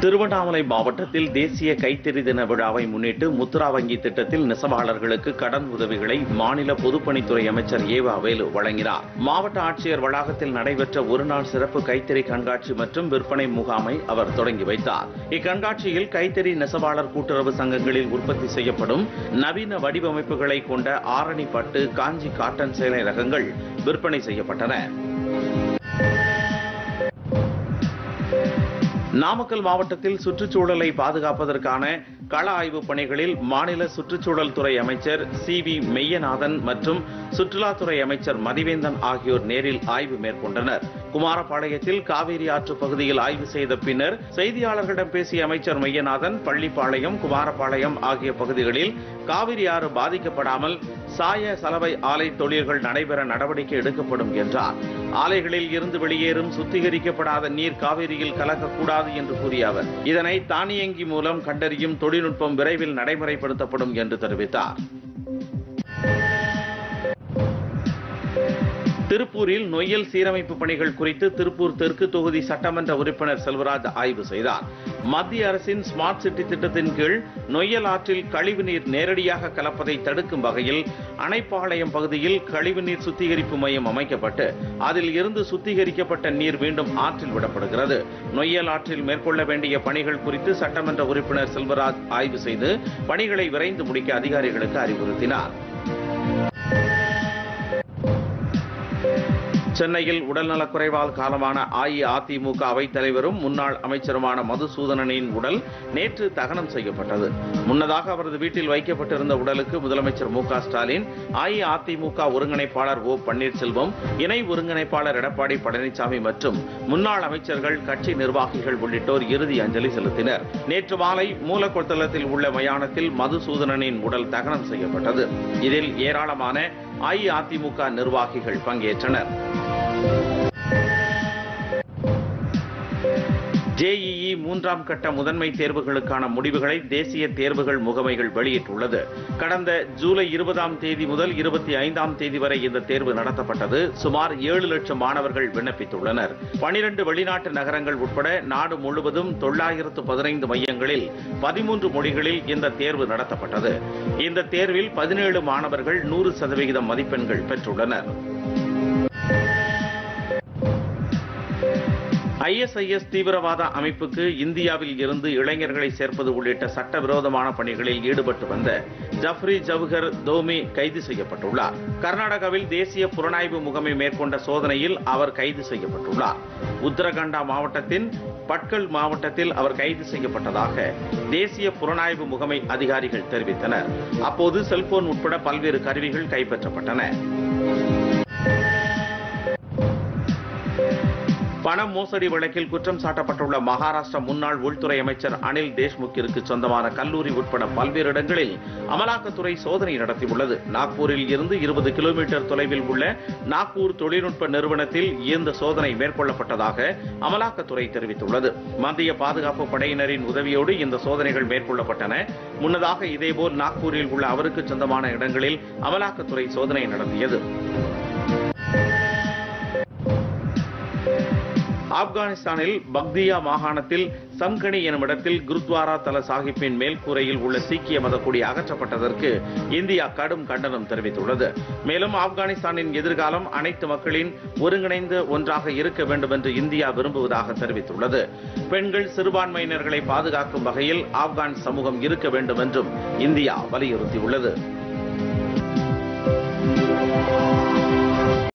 திருவண்ணாமலை மாவட்டத்தில் தேசிய கைத்தறி தின விழாவை முன்னிட்டு முத்ரா வங்கி திட்டத்தில் நெசவாளர்களுக்கு கடன் உதவிகளை மாநில பொதுப்பணித்துறை அமைச்சர் ஏவா வேலு வழங்கினார் மாவட்ட ஆட்சியர் வளாகத்தில் நடைபெற்ற ஒருநாள் சிறப்பு கைத்தறி கண்காட்சி மற்றும் விற்பனை முகாமை அவர் தொடங்கி வைத்தார் இக்கண்காட்சியில் கைத்தறி நெசவாளர் கூட்டுறவு சங்கங்களில் உற்பத்தி செய்யப்படும் நவீன வடிவமைப்புகளை கொண்ட ஆரணி பட்டு காஞ்சி காட்டன் சேலை ரகங்கள் விற்பனை செய்யப்பட்டன நாமக்கல் மாவட்டத்தில் சுற்றுச்சூழலை பாதுகாப்பதற்கான கள ஆய்வுப் பணிகளில் மாநில சுற்றுச்சூழல் துறை அமைச்சர் சி வி மெய்யநாதன் மற்றும் சுற்றுலாத்துறை அமைச்சர் மதிவேந்தன் ஆகியோர் நேரில் ஆய்வு மேற்கொண்டனர் குமாரபாளையத்தில் காவேரி ஆற்று பகுதியில் ஆய்வு செய்த பின்னர் செய்தியாளர்களிடம் பேசிய அமைச்சர் மெய்யநாதன் பள்ளிப்பாளையம் குமாரபாளையம் ஆகிய பகுதிகளில் காவிரி ஆறு பாதிக்கப்படாமல் சாய சலவை ஆலை தொழில்கள் நடைபெற நடவடிக்கை எடுக்கப்படும் என்றார் ஆலைகளில் இருந்து வெளியேறும் சுத்திகரிக்கப்படாத நீர் காவிரியில் கலக்கக்கூடாது என்று கூறிய அவர் இதனை தானியங்கி மூலம் கண்டறியும் தொழில்நுட்பம் விரைவில் நடைமுறைப்படுத்தப்படும் என்று தெரிவித்தார் திருப்பூரில் நொய்யல் சீரமைப்பு பணிகள் குறித்து திருப்பூர் தெற்கு தொகுதி சட்டமன்ற உறுப்பினர் செல்வராஜ் ஆய்வு செய்தார் மத்திய அரசின் ஸ்மார்ட் சிட்டி திட்டத்தின் கீழ் நொய்யல் ஆற்றில் கழிவுநீர் நேரடியாக கலப்பதை தடுக்கும் வகையில் அணைப்பாளையம் பகுதியில் கழிவுநீர் சுத்திகரிப்பு மையம் அமைக்கப்பட்டு அதில் இருந்து சுத்திகரிக்கப்பட்ட நீர் மீண்டும் ஆற்றில் விடப்படுகிறது நொய்யல் ஆற்றில் மேற்கொள்ள வேண்டிய பணிகள் குறித்து சட்டமன்ற உறுப்பினர் செல்வராஜ் ஆய்வு செய்து பணிகளை விரைந்து முடிக்க அதிகாரிகளுக்கு அறிவுறுத்தினார் சென்னையில் உடல்நலக்குறைவால் காலமான அஇஅதிமுக அவைத் தலைவரும் முன்னாள் அமைச்சருமான மதுசூதனனின் உடல் நேற்று தகனம் செய்யப்பட்டது முன்னதாக அவரது வீட்டில் வைக்கப்பட்டிருந்த உடலுக்கு முதலமைச்சர் மு க ஸ்டாலின் அஇஅதிமுக ஒருங்கிணைப்பாளர் ஓ பன்னீர்செல்வம் இணை ஒருங்கிணைப்பாளர் எடப்பாடி பழனிசாமி மற்றும் முன்னாள் அமைச்சர்கள் கட்சி நிர்வாகிகள் உள்ளிட்டோர் இறுதி அஞ்சலி செலுத்தினர் நேற்று மாலை மூலக்கொத்தளத்தில் உள்ள மயானத்தில் மதுசூதனனின் உடல் தகனம் செய்யப்பட்டது இதில் ஏராளமான அஇஅதிமுக நிர்வாகிகள் பங்கேற்றனர் ஜேஇஇ மூன்றாம் கட்ட முதன்மை தேர்வுகளுக்கான முடிவுகளை தேசிய தேர்வுகள் முகமைகள் வெளியிட்டுள்ளது கடந்த ஜூலை இருபதாம் தேதி முதல் இருபத்தி ஐந்தாம் தேதி வரை இந்த தேர்வு நடத்தப்பட்டது சுமார் ஏழு லட்சம் மாணவர்கள் விண்ணப்பித்துள்ளனர் பனிரெண்டு வெளிநாட்டு நகரங்கள் உட்பட நாடு முழுவதும் தொள்ளாயிரத்து பதினைந்து மையங்களில் பதிமூன்று மொழிகளில் இந்த தேர்வு நடத்தப்பட்டது இந்த தேர்வில் பதினேழு மாணவர்கள் நூறு சதவிகிதம் மதிப்பெண்கள் பெற்றுள்ளனர் ஐஎஸ்ஐஎஸ் தீவிரவாத அமைப்புக்கு இந்தியாவில் இருந்து இளைஞர்களை சேர்ப்பது உள்ளிட்ட சட்டவிரோதமான பணிகளில் ஈடுபட்டு வந்த ஜஃப்ரி ஜவுஹர் தோமி கைது செய்யப்பட்டுள்ளார் கர்நாடகாவில் தேசிய புலனாய்வு முகமை மேற்கொண்ட சோதனையில் அவர் கைது செய்யப்பட்டுள்ளார் உத்தரகண்டா மாவட்டத்தின் பட்கல் மாவட்டத்தில் அவர் கைது செய்யப்பட்டதாக தேசிய புலனாய்வு முகமை அதிகாரிகள் தெரிவித்தனர் அப்போது செல்போன் உட்பட பல்வேறு கருவிகள் கைப்பற்றப்பட்டன பண மோசடி வழக்கில் குற்றம் சாட்டப்பட்டுள்ள மகாராஷ்டிரா முன்னாள் உள்துறை அமைச்சர் அனில் தேஷ்முக்கிற்கு சொந்தமான கல்லூரி உட்பட பல்வேறு இடங்களில் அமலாக்கத்துறை சோதனை நடத்தியுள்ளது நாக்பூரில் இருந்து இருபது கிலோமீட்டர் தொலைவில் உள்ள நாக்பூர் தொழில்நுட்ப நிறுவனத்தில் இந்த சோதனை மேற்கொள்ளப்பட்டதாக அமலாக்கத்துறை தெரிவித்துள்ளது மத்திய பாதுகாப்பு படையினரின் உதவியோடு இந்த சோதனைகள் மேற்கொள்ளப்பட்டன முன்னதாக இதேபோல் நாக்பூரில் உள்ள அவருக்கு சொந்தமான இடங்களில் அமலாக்கத்துறை சோதனை நடத்தியது ஆப்கானிஸ்தானில் பக்தியா மாகாணத்தில் சம்கனி எனும் இடத்தில் குருத்வாரா தல சாஹிப்பின் மேல்கூரையில் உள்ள சீக்கிய மதக்குடி அகற்றப்பட்டதற்கு இந்தியா கடும் கண்டனம் தெரிவித்துள்ளது மேலும் ஆப்கானிஸ்தானின் எதிர்காலம் அனைத்து மக்களின் ஒருங்கிணைந்த ஒன்றாக இருக்க வேண்டும் என்று இந்தியா விரும்புவதாக தெரிவித்துள்ளது பெண்கள் சிறுபான்மையினர்களை பாதுகாக்கும் வகையில் ஆப்கான் சமூகம் இருக்க வேண்டும் என்றும் இந்தியா வலியுறுத்தியுள்ளது